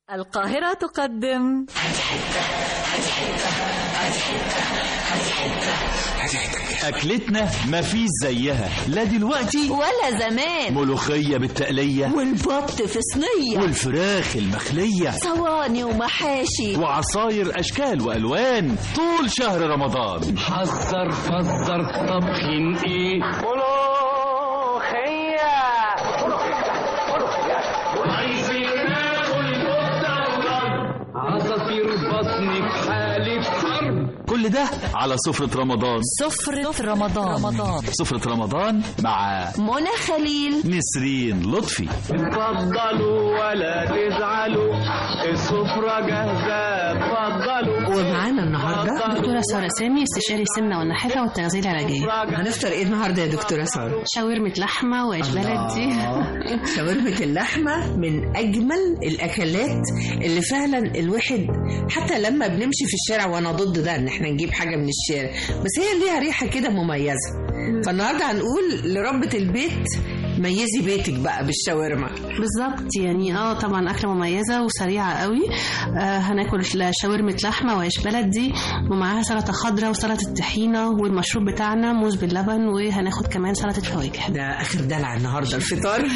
القاهرة تقدم أكلتنا مفيش زيها لا دلوقتي ولا زمان ملوخية بالتقلية والبط في صينية والفراخ المخلية صواني ومحاشي وعصاير أشكال وألوان طول شهر رمضان حذر فزر طبخين ايه عايزين ناكل كفتة عصافير بطني في حالة حرب كل ده على سفرة رمضان سفرة رمضان رمضان سفرة رمضان مع منى خليل نسرين لطفي اتفضلوا ولا تزعلوا السفرة جاهزة اتفضلوا ومعانا النهارده دكتورة سارة سامي استشاري السمنة والنحافة والتغذية العلاجية هنفطر ايه النهارده يا دكتوره ساره؟ شاورمة لحمة وعيش بلدي شاورمة اللحمة من أجمل الأكلات اللي فعلا الواحد حتى لما بنمشي في الشارع وأنا ضد ده إن إحنا نجيب حاجة من الشارع بس هي ليها ريحة كده مميزة فالنهارده هنقول لربة البيت ميزي بيتك بقى بالشاورما بالظبط يعني اه طبعا أكلة مميزة وسريعة قوي آه هناكل شاورمة لحمة وعيش بلدي ومعاها سلطة خضراء وسلطة طحينة والمشروب بتاعنا موز باللبن وهناخد كمان سلطة فواكه ده آخر دلع النهارده الفطار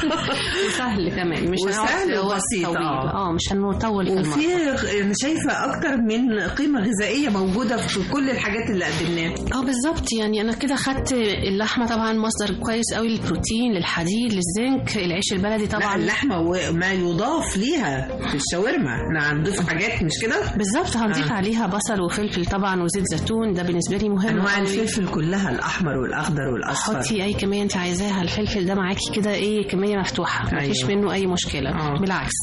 وسهل كمان مش وسهل هنقعد وقت وبسيط، طويل. آه. اه مش هنطول في المطبخ وفي أنا شايفة أكتر من قيمة غذائية موجودة في كل الحاجات اللي قدمناها اه بالظبط يعني انا كده خدت اللحمه طبعا مصدر كويس قوي للبروتين للحديد للزنك العيش البلدي لا طبعا اللحمة وما يضاف ليها في الشاورما احنا هنضيف حاجات مش كده؟ بالظبط هنضيف آه. عليها بصل وفلفل طبعا وزيت زيتون ده بالنسبه لي مهم انواع قوي. الفلفل كلها الاحمر والاخضر والاصفر حطي اي كميه انت عايزاها الفلفل ده معاكي كده ايه كميه مفتوحه أيوة. مفيش منه اي مشكله آه. بالعكس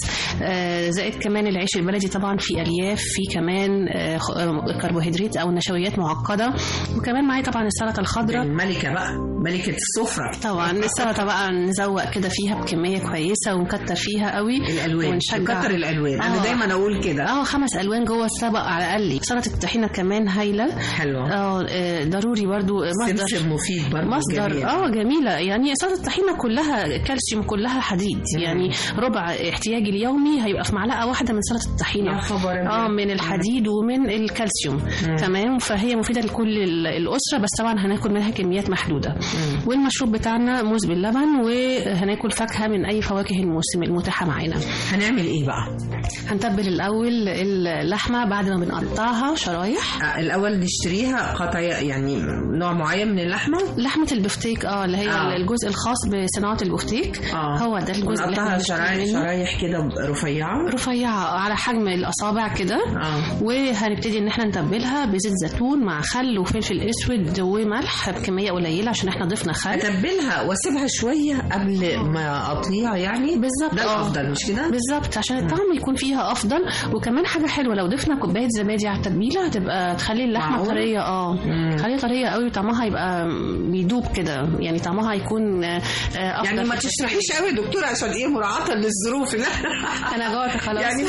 آه زائد كمان العيش البلدي طبعا فيه الياف فيه كمان آه خ- آه، كربوهيدرات او نشويات معقده وكمان معايا طبعا السلطه الخضراء الملكة بقى ملكة السفرة طبعا السلطه بقى نزوق كده فيها بكميه كويسه ونكتر فيها قوي الالوان ونشجع كتر الالوان انا آه. دايما اقول كده اه خمس الوان جوه السبق على الاقل سلطه الطحينه كمان هايله حلوة اه آه، ضروري برضو مصدر سمسم مفيد برضه مصدر جميل. اه جميله يعني سلطه الطحينه كلها كالسيوم كلها حديد يعني ربع احتياجي اليومي هيبقى في معلقه واحده من سلطه الطحينه يا خبر أبيض. اه من الحديد ومن الكالسيوم تمام فهي مفيده لكل ال- الاسره بس طبعا هناكل منها كميات محدوده والمشروب بتاعنا موز باللبن وهناكل فاكهه من اي فواكه الموسم المتاحه معانا هنعمل ايه بقى؟ هنتبل الاول اللحمه بعد ما بنقطعها شرايح آه، الاول نشتريها قطع يعني نوع معين من اللحمة لحمه البفتيك اه اللي هي آه. الجزء الخاص بصناعه البفتيك اه هو ده الجزء اللي احنا نقطعها بنشتري شرايح منه. شرايح كده رفيعة رفيعة على حجم الأصابع كده اه وهنبتدي إن احنا نتبلها بزيت زيتون مع خل وفلفل أسود وملح بكمية قليلة عشان احنا ضفنا خل اتبلها واسيبها شوية قبل ما اقطيها يعني بالظبط ده آه. الافضل مش كده؟ بالظبط عشان الطعم يكون فيها افضل وكمان حاجه حلوه لو ضفنا كوبايه زبادي على التتبيله هتبقى تخلي اللحمه معقول؟ طريه اه تخليها طريه قوي وطعمها يبقى بيدوب كده يعني طعمها هيكون آه، آه، افضل يعني ما في التسوية. تشرحيش قوي يا دكتور عشان ايه مراعاة للظروف لا انا جوعت خلاص يعني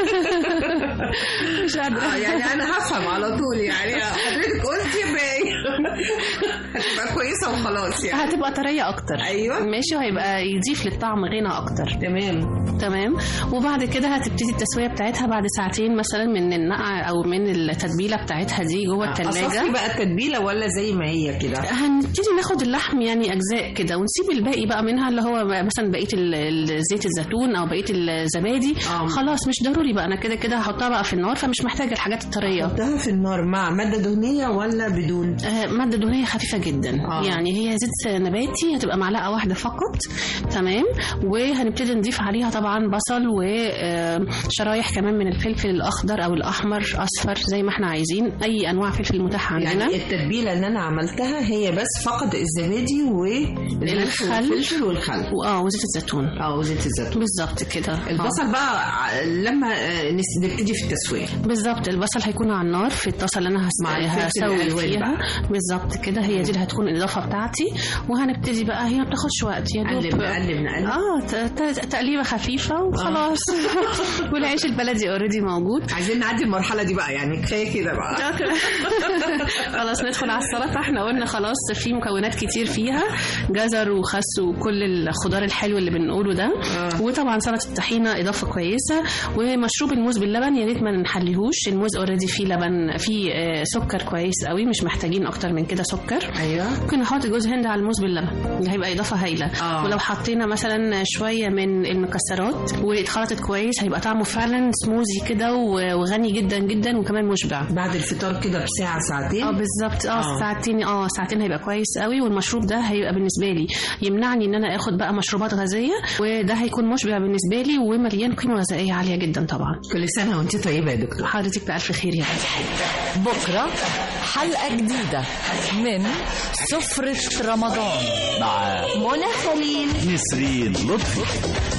مش قادره آه، يعني انا هفهم على طول يعني حضرتك قلتي يبقى ايه هتبقى كويسه وخلاص يعني هتبقى طريه اكتر أيوة. ماشي وهيبقى يضيف للطعم غنى اكتر تمام تمام وبعد كده هتبتدي التسويه بتاعتها بعد ساعتين مثلا من النقع او من التتبيله بتاعتها دي جوه اصفي الثلاجه بقى التتبيله ولا زي ما هي كده هنبتدي ناخد اللحم يعني اجزاء كده ونسيب الباقي بقى منها اللي هو مثلا بقيه ال- ال- زيت الزيتون او بقيه الزبادي آه. خلاص مش ضروري بقى انا كده كده هحطها بقى في النار فمش محتاجه الحاجات الطريه حطها في النار مع ماده دهنيه ولا بدون آه، مادة دهنية خفيفة جدا آه. آه. يعني هي زيت نباتي هتبقى معلقة واحدة فقط تمام وهنبتدي نضيف عليها طبعا بصل وشرايح كمان من الفلفل الأخضر أو الأحمر أصفر زي ما احنا عايزين أي أنواع فلفل متاحة عندنا يعني التتبيله اللي انا عملتها هي بس فقط الزبادي والملح الخل. والفلفل والخل وآه وزيت الزيتون اه وزيت الزيتون بالظبط كده آه. البصل بقى ع- لما آه، نس- نبتدي في التسويه بالظبط البصل هيكون على النار في الطاسه اللي انا هس... مع الفلفل هسوي الألوان فيها بقى. بالظبط كده هي دي اللي هتكون الاضافه بتاعتي وهنبتدي بقى هي ما بتاخدش وقت يا دوب نقلب نقلب نقلب اه ت- ت- تقليبه خفيفه خفيفه وخلاص والعيش البلدي اوريدي موجود عايزين نعدي المرحله دي بقى يعني كفايه كده بقى خلاص ندخل على السلطه احنا قلنا خلاص في مكونات كتير فيها جزر وخس وكل الخضار الحلو اللي بنقوله ده وطبعا سلطه الطحينه اضافه كويسه ومشروب الموز باللبن يا ريت ما نحليهوش الموز اوريدي فيه لبن فيه آه، سكر كويس قوي مش محتاجين اكتر من كده سكر ايوه ممكن نحط جوز هند على الموز باللبن ده هيبقى اضافه هايله آه. ولو حطينا مثلا شويه من المكسرات واتخلطت كويس هيبقى طعمه فعلا سموزي كده و- وغني جدا جدا وكمان مشبع بعد الفطار كده بساعه ساعتين اه بالظبط اه آه. ساعتين اه ساعتين هيبقى كويس قوي والمشروب ده هيبقى بالنسبه لي يمنعني ان انا اخد بقى مشروبات غازيه وده هيكون مشبع بالنسبه لي ومليان قيمه غذائيه عاليه جدا طبعا كل سنه وانت طيبه يا دكتور حضرتك بألف خير يا عزيزي بكرة حلقة جديدة من سفرة رمضان مع منى خليل نسرين لطفي